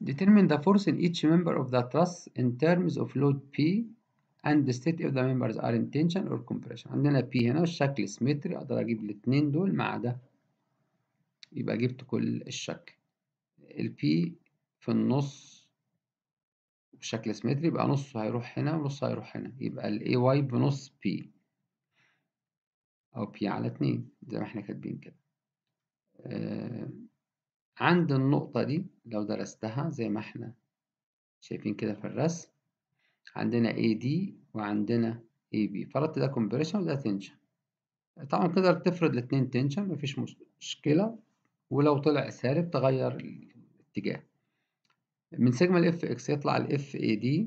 determine the force in each member of the truss in terms of load P and state if the members are in tension or compression عندنا P هنا والشكل سيمتري اقدر اجيب الاتنين دول مع ده يبقى جبت كل الشكل ال P في النص بشكل سيمتري يبقى نص هيروح هنا ونص هيروح هنا يبقى ال AY بنص P أو P على اتنين زي ما احنا كاتبين كده آه عند النقطة دي لو درستها زي ما احنا شايفين كده في الرسم عندنا AD وعندنا AB فرضت ده compression وده tension طبعا تقدر تفرض الاتنين tension مفيش مشكلة ولو طلع سالب تغير الاتجاه من سيجما ال Fx يطلع ال FAD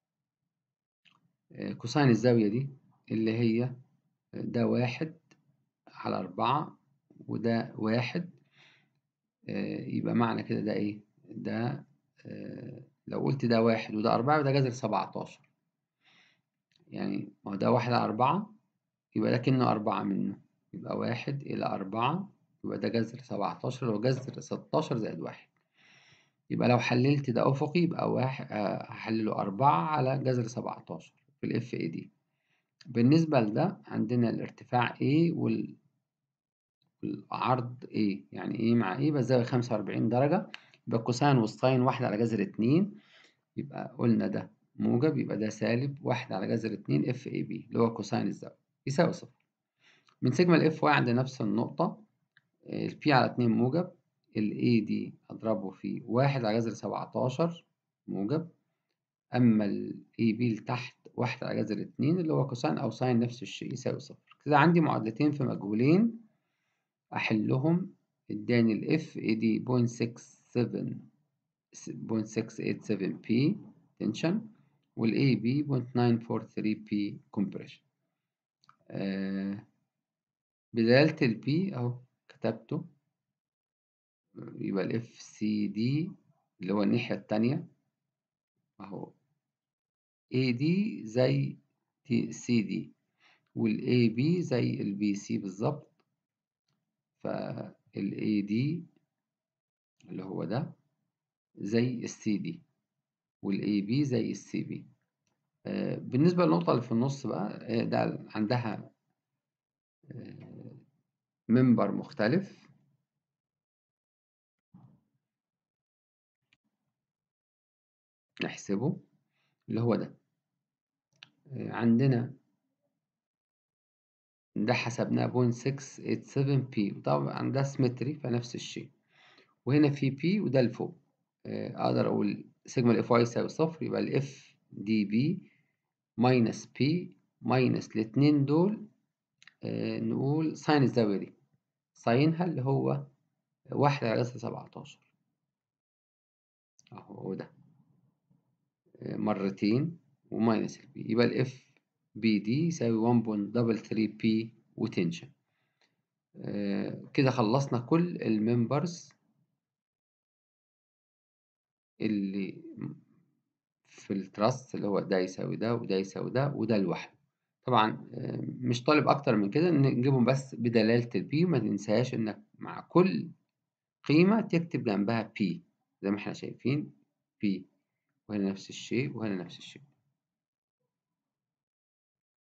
كوساين الزاوية دي اللي هي ده واحد على أربعة وده واحد يبقى معنى كده ده إيه؟ ده لو قلت ده واحد وده أربعة يبقى ده جذر سبعتاشر يعني ما هو ده واحد على أربعة يبقى ده كأنه أربعة منه يبقى واحد إلى أربعة يبقى ده جذر سبعتاشر لو جذر ستاشر زائد واحد يبقى لو حللت ده أفقي يبقى واحد هحلله أربعة على جذر سبعتاشر في ال FAD بالنسبة لده عندنا الارتفاع A وال والعرض A يعني A مع A بزاوية خمسة وأربعين درجة يبقى الكوساين والساين واحد على جذر اتنين يبقى قلنا ده موجب يبقى ده سالب واحد على جذر اتنين اف اي بي اللي هو كوساين الزاوية يساوي صفر من سيجما الاف واي عند نفس النقطة البي على اتنين موجب الاي دي اضربه في واحد على جذر سبعتاشر موجب اما الاي بي لتحت واحد على جذر اتنين اللي هو كوساين او ساين نفس الشيء يساوي صفر كده عندي معادلتين في مجهولين احلهم اداني الاف اي دي بوينت سكس سفن بوينت سكس ايت سفن بي تنشن والاي بي بوينت ناين فور ثري بي كومبريشن بدلالة البي اهو كتبته يبقى الاف سي دي اللي هو الناحية التانية اهو اي دي زي سي دي والاي بي زي البي سي بالظبط فالاي دي اللي هو ده زي السي دي والاي بي زي السي بي بالنسبة للنقطة اللي في النص بقى ده عندها منبر مختلف نحسبه اللي هو ده عندنا ده حسبناه بوينت سكس ايت سفن بي طبعا ده سيمتري فنفس الشيء وهنا في بي وده لفوق اقدر اقول سيجما الاف واي يساوي صفر يبقى الاف دي بي ماينس بي ماينس الاتنين دول آه نقول ساين الزاوية دي ساينها اللي هو واحد على جذر سبعتاشر اهو ده آه مرتين وماينس البي يبقى الاف بي دي يساوي 1.33 بي وتنشن آه كده خلصنا كل الممبرز اللي في التراست اللي هو ده يساوي ده وده يساوي ده وده لوحده طبعا مش طالب اكتر من كده ان نجيبهم بس بدلالة البي وما تنساش انك مع كل قيمة تكتب جنبها بي زي ما احنا شايفين بي وهنا نفس الشيء وهنا نفس الشيء